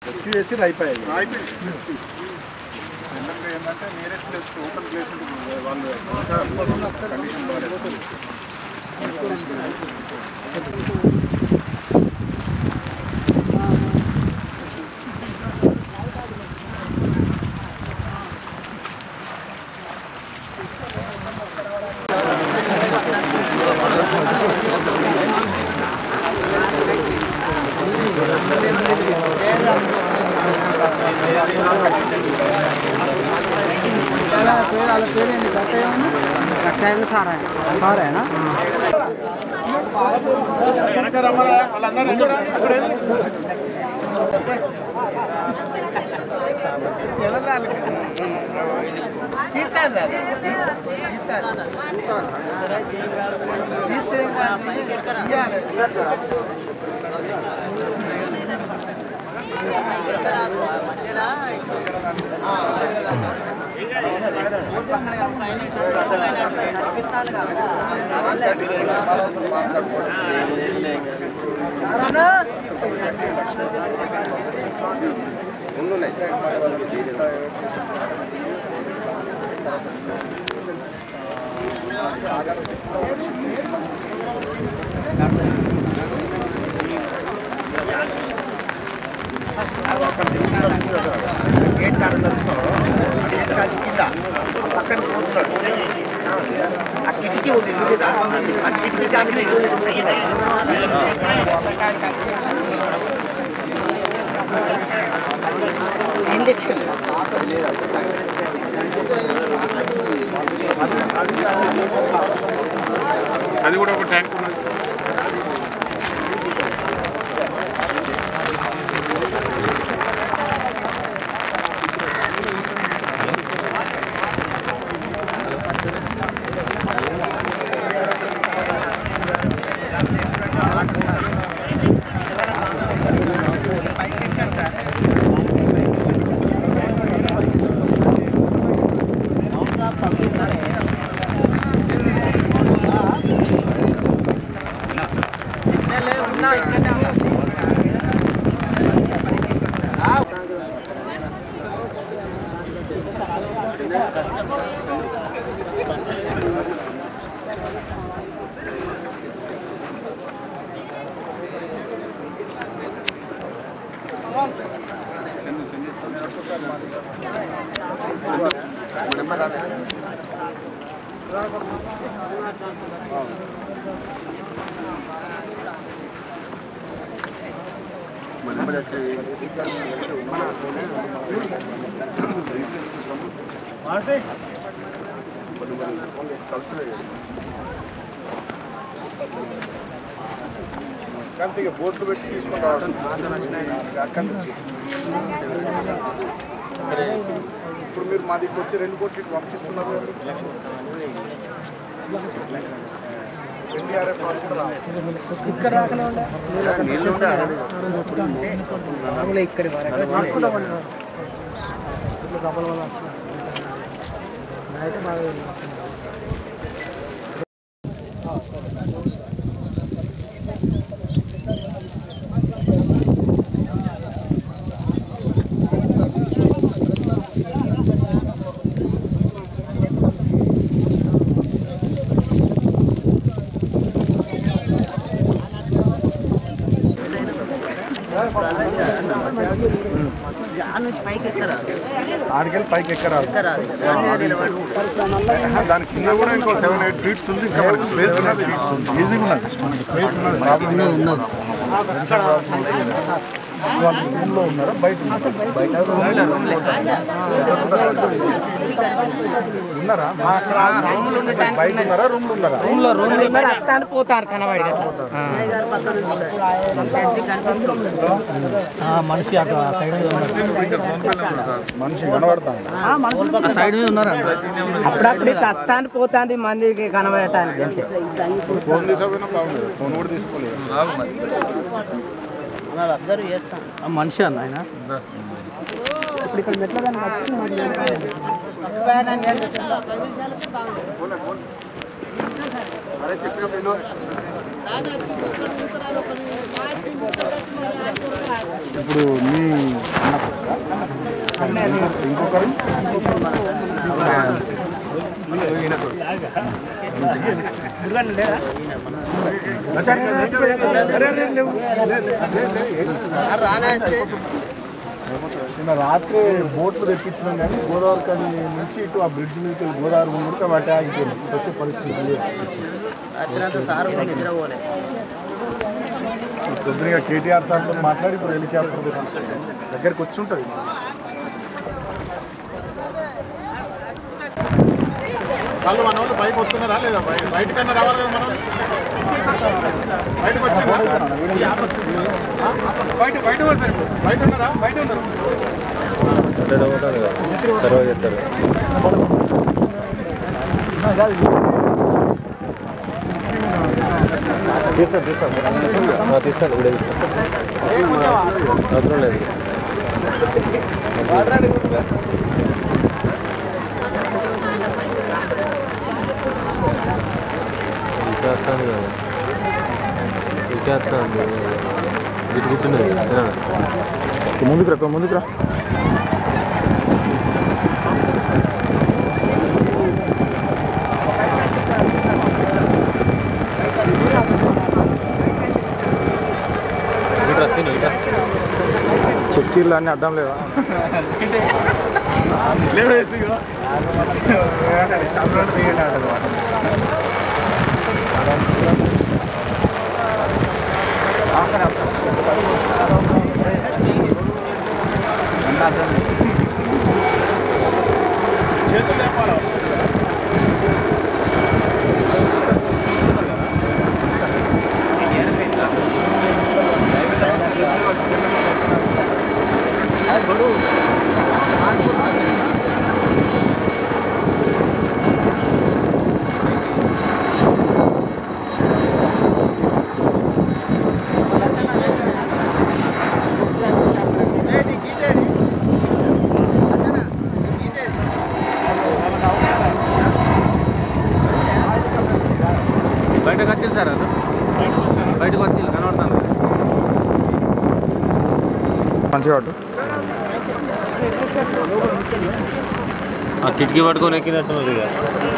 Rescue చేసి అయిపోయాయి ఎందుకంటే ఏంటంటే నియరెస్ట్ ప్లేస్ ఓపెన్ ప్లేస్ ఉంటుంది వాళ్ళు కండిషన్ బాగాలేదు అది కూడా ఒక ట్యాంక్ ఉన్నది కానీ ఇక బోట్లు పెట్టి తీసుకొని రావడం అక్కడి నుంచి ఇప్పుడు మీరు మా దగ్గర వచ్చి రెండు కోట్లు ఇటు పంపిస్తున్నారు ఎన్డీఆర్ఎఫ్ వాళ్ళు కూడా రావాలి. ఆడికెళ్ళి పైకి ఎక్కరాదు దాని కింద కూడా ఇంకో సెవెన్ ఎయిట్ ఫీట్స్ ఉంది ఇంకా మనకి ప్లేస్ ఉన్నది ఈజీగా ఉన్నది ప్లేస్ ఉన్నది ప్రాబ్లం ఉన్నది వాళ్ళు రూమ్లో ఉన్నారా బయట ఉన్నారా? ఉన్నారా బయట ఉన్నారా రూమ్లో ఉన్నారా రూమ్లో రూమ్లో ఉన్నారు వస్తాను పోతారు కనబడి మనిషి అక్కడ సైడ్ మనిషి కనబడతాను సైడ్ మీద ఉన్నారు అప్పుడప్పుడు వస్తాను పోతాంది మందికి కనబడటానికి అంతే ఫోన్ తీసుకోపోయినా బాగుండదు ఫోన్ కూడా తీసుకోలేదు ఆ మనిషి అన్న ఆయన ఇప్పుడు మీ కరీం నిన్న రాత్రి బోట్లు తెప్పించినాం కానీ గోదావరి కని నుంచి ఇటు ఆ బ్రిడ్జ్ నుంచి గోదావరి ముందుకు వాటి ఆగిపోయింది ఇటు వచ్చే పరిస్థితి లేదు. తొందరగా కేటీఆర్ సార్తో మాట్లాడి ఇప్పుడు హెలికాప్టర్ తెప్పిస్తాం దగ్గరికి వచ్చి ఉంటుంది వాళ్ళు మన వాళ్ళు బయట వస్తున్నారా లేదా బయ- బయటకన్నా రావాలి కదా మనం బయటకు వచ్చారా బయట బయట బయట ఉన్నారా బయట ఉన్నారు ముందుకు రా ముందుకు రా చెక్కీళ్ళు అన్నీ అర్థం లేవా బయటకు వచ్చింది సార్ అది బయటకు వచ్చి కనబడుతుంది మంచిగా అటు ఆ కిటికీ పట్టుకొని ఎక్కినట్టున్నది ఇక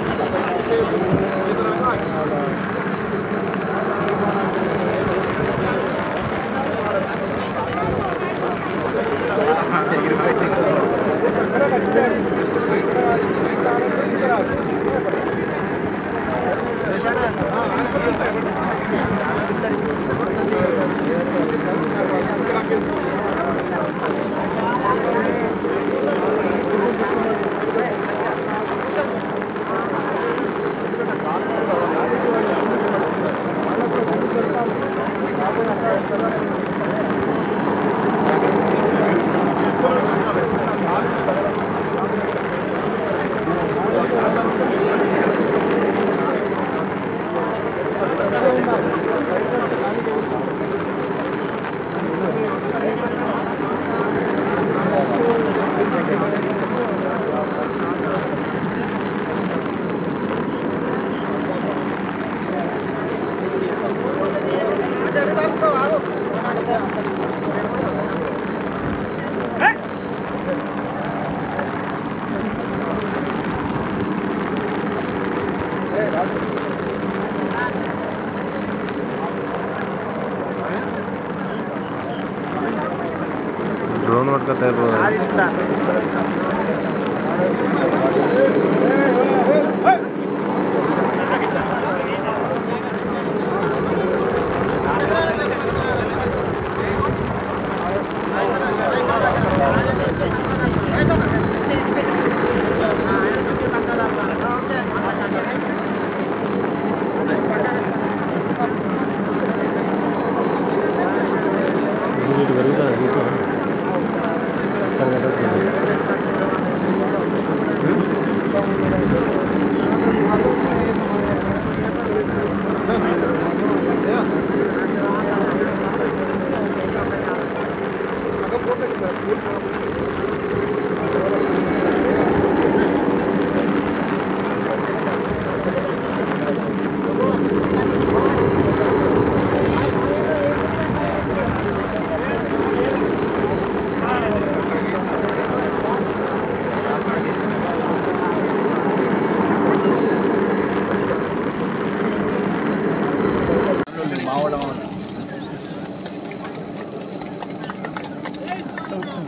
డ్రోన్ పట్టుకొస్తే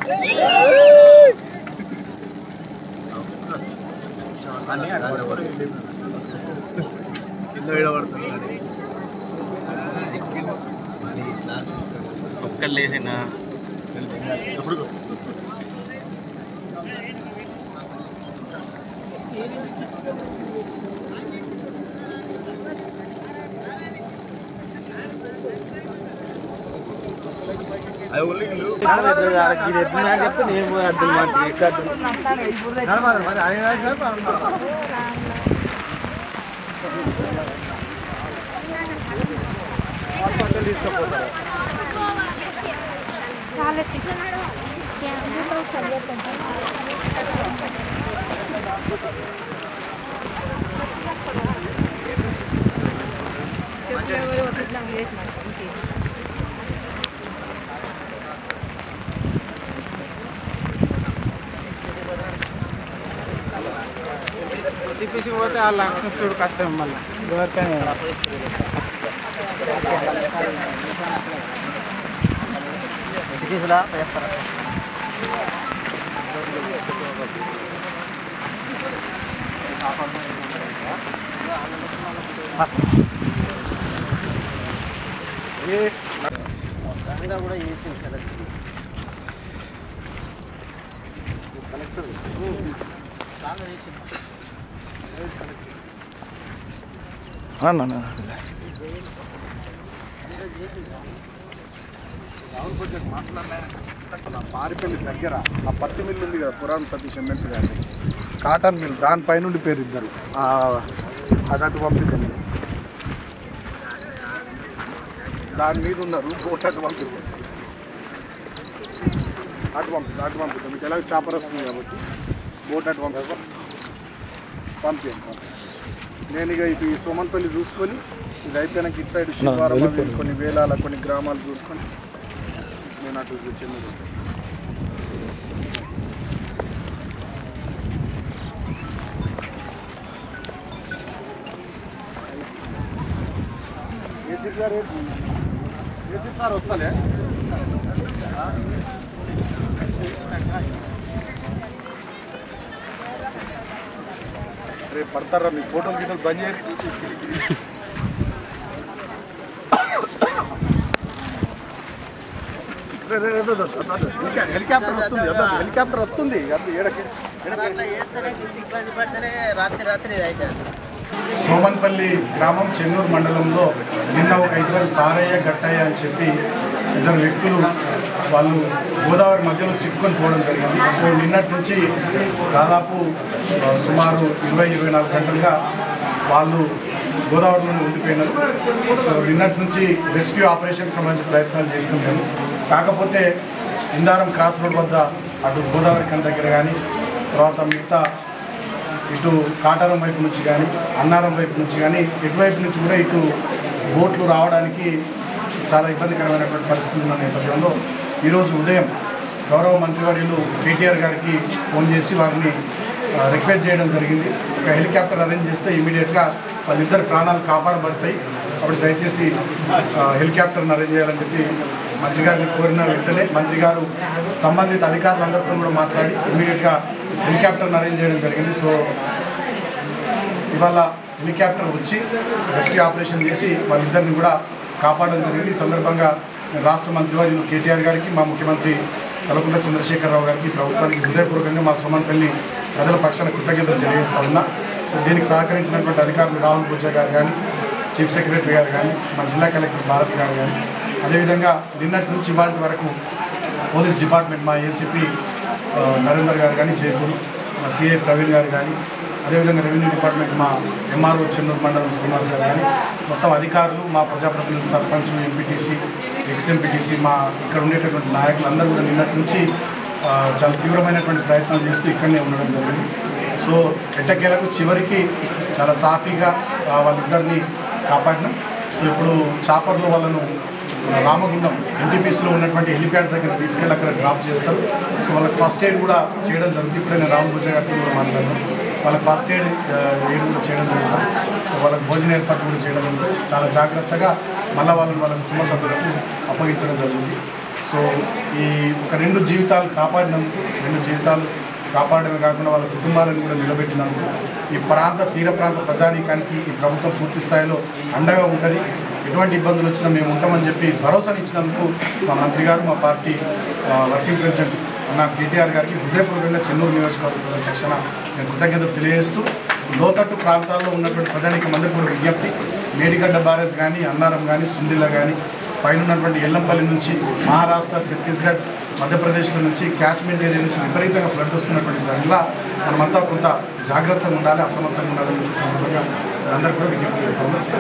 ఒక్కళ్ళు లేచిన చెప్తే నేను అర్థం మాట ఎక్కడ తిప్పేసి పోతే వాళ్ళ చూడు కష్టం మళ్ళీ ఎవరికైనా పారిపల్లి దగ్గర ఆ పత్తి మిల్లు ఉంది కదా పురాణ సతీష్ ఎమ్మెల్సీ గారి కాటన్ మిల్ దానిపై నుండి పేరు ఇద్దరు ఆ, అది అటు పంపించండి దాని మీద ఉన్నారు బోట్ అటు పంపిస్తారు అటు పంపిస్తారు అటు పంపిస్తారు మీకు ఎలాగో చేపర వస్తుంది కాబట్టి బోట్ అటు పంపిస్తాం పంపించండి పంపించండి నేను ఇక ఇటు ఈ సోమన్పల్లి చూసుకొని ఇది అయిపోయినాక ఇటు సైడ్ శివారం అవి కొన్ని వేలాల కొన్ని గ్రామాలు చూసుకొని నేను అటు చెంది ఏసీ గారు ఏసీ సార్ వస్తలే రేపు పడతారా మీ ఫోటోలు గీటలు బంద్ చేయరు రే, రే, రే, రే, రే, రే, రే, హెలికాప్టర్ వస్తుంది అదో, హెలికాప్టర్ వస్తుంది అది ఏడకి సోమన్పల్లి గ్రామం చెన్నూరు మండలంలో నిన్న ఒక ఇద్దరు సారయ్య గట్టయ్య అని చెప్పి ఇద్దరు వ్యక్తులు వాళ్ళు గోదావరి మధ్యలో చిక్కుకొని పోవడం జరిగింది సో నిన్నటి నుంచి దాదాపు ఆ, సుమారు ఇరవై ఇరవై నాలుగు గంటలుగా వాళ్ళు గోదావరిలోనే ఉండిపోయినారు సో నిన్నటి నుంచి రెస్క్యూ ఆపరేషన్కి సంబంధించిన ప్రయత్నాలు చేసినాం మేము కాకపోతే ఇందారం క్రాస్ రోడ్ వద్ద అటు గోదావరి కన్ దగ్గర కానీ తర్వాత మిగతా ఇటు కాటారం వైపు నుంచి కానీ అన్నారం వైపు నుంచి కానీ ఇటువైపు నుంచి కూడా ఇటు బోట్లు రావడానికి చాలా ఇబ్బందికరమైనటువంటి పరిస్థితులు ఉన్న నేపథ్యంలో ఈరోజు ఉదయం గౌరవ మంత్రివర్యులు కేటీఆర్ గారికి ఫోన్ చేసి వారిని ఆ, రిక్వెస్ట్ చేయడం జరిగింది ఒక హెలికాప్టర్ అరేంజ్ చేస్తే ఇమీడియట్గా వాళ్ళిద్దరు ప్రాణాలు కాపాడబడతాయి అప్పుడు దయచేసి ఆ, హెలికాప్టర్ని అరేంజ్ చేయాలని చెప్పి మంత్రి గారిని కోరిన వెంటనే మంత్రి గారు సంబంధిత అధికారులందరితో కూడా మాట్లాడి ఇమీడియట్గా హెలికాప్టర్ని అరేంజ్ చేయడం జరిగింది సో ఇవాళ హెలికాప్టర్ వచ్చి రెస్క్యూ ఆపరేషన్ చేసి వాళ్ళిద్దరిని కూడా కాపాడడం జరిగింది ఈ సందర్భంగా నేను రాష్ట్ర మంత్రివర్యులు కేటీఆర్ గారికి మా ముఖ్యమంత్రి కలకుంట చంద్రశేఖరరావు గారికి ప్రభుత్వానికి హృదయపూర్వకంగా మా సుమన్పల్లి ప్రజల పక్షాన కృతజ్ఞతలు తెలియజేస్తా ఉన్నా సో దీనికి సహకరించినటువంటి అధికారులు రాహుల్ పూజా గారు కానీ చీఫ్ సెక్రటరీ గారు కానీ మా జిల్లా కలెక్టర్ భారత్ గారు కానీ అదేవిధంగా నిన్నటి నుంచి ఇవాళ వరకు పోలీస్ డిపార్ట్మెంట్ మా ఏసీపీ ఆ, నరేందర్ గారు కానీ జైపూర్ మా సిఐ ప్రవీణ్ గారు కానీ అదేవిధంగా రెవెన్యూ డిపార్ట్మెంట్ మా ఎంఆర్ఓ చెన్నూరు మండలం శ్రీనివాస్ గారు కానీ మొత్తం అధికారులు మా ప్రజాప్రతినిధులు సర్పంచ్ ఎంపీటీసీ ఎక్స్ఎంపీటీసీ మా ఇక్కడ ఉండేటటువంటి నాయకులందరూ కూడా నిన్నటి నుంచి ఆ, చాలా తీవ్రమైనటువంటి ప్రయత్నాలు చేస్తూ ఇక్కడనే ఉండడం జరిగింది సో ఎట్టకేలకు చివరికి చాలా సాఫీగా ఆ, వాళ్ళిద్దరిని కాపాడినాం సో ఇప్పుడు చాపర్లో వాళ్ళను మన రామగుండం ఎన్టీపీసీలో ఉన్నటువంటి హెలిప్యాడ్ దగ్గర తీసుకెళ్ళి అక్కడ డ్రాప్ చేస్తారు సో వాళ్ళకి ఫస్ట్ ఎయిడ్ కూడా చేయడం జరుగుతుంది ఇప్పుడే నేను రామ్ భుజ గారితో కూడా మాట్లాడాను వాళ్ళకి ఫస్ట్ ఎయిడ్ ఎయిడ్ కూడా చేయడం జరుగుతుంది సో వాళ్ళకి భోజన ఏర్పాటు కూడా చేయడం జరుగుతుంది చాలా జాగ్రత్తగా మళ్ళీ వాళ్ళని వాళ్ళ కుటుంబ సభ్యులకు అప్పగించడం జరుగుతుంది సో ఈ ఒక రెండు జీవితాలు కాపాడినందుకు రెండు జీవితాలు కాపాడమే కాకుండా వాళ్ళ కుటుంబాలను కూడా నిలబెట్టినందుకు ఈ ప్రాంత తీర ప్రాంత ప్రజానీకానికి ఈ ప్రభుత్వం పూర్తి స్థాయిలో అండగా ఉంటుంది ఎటువంటి ఇబ్బందులు వచ్చినా మేము ఉంటామని చెప్పి భరోసాని ఇచ్చినందుకు మా మంత్రి గారు మా పార్టీ ఆ, వర్కింగ్ ప్రెసిడెంట్ అన్న కేటీఆర్ గారికి హృదయపూర్వకంగా చెన్నూరు నియోజకవర్గ తక్షణ నేను కృతజ్ఞతలు తెలియజేస్తూ లోతట్టు ప్రాంతాల్లో ఉన్నటువంటి ప్రజానీకం అందరికీ కూడా విజ్ఞప్తి మేడిగడ్డ బ్యారేజ్ కానీ అన్నారం కానీ సుందిల్ల కానీ పైన ఉన్నటువంటి ఎల్లంపల్లి నుంచి మహారాష్ట్ర ఛత్తీస్గఢ్ మధ్యప్రదేశ్ల నుంచి క్యాచ్మెంట్ ఏరియా నుంచి విపరీతంగా ఫ్లడ్ వస్తున్నటువంటి దానిలో మనమంతా కొంత జాగ్రత్తగా ఉండాలి అప్రమత్తంగా ఉండాలని చెప్పి సందర్భంగా అందరూ కూడా విజ్ఞప్తి చేస్తాము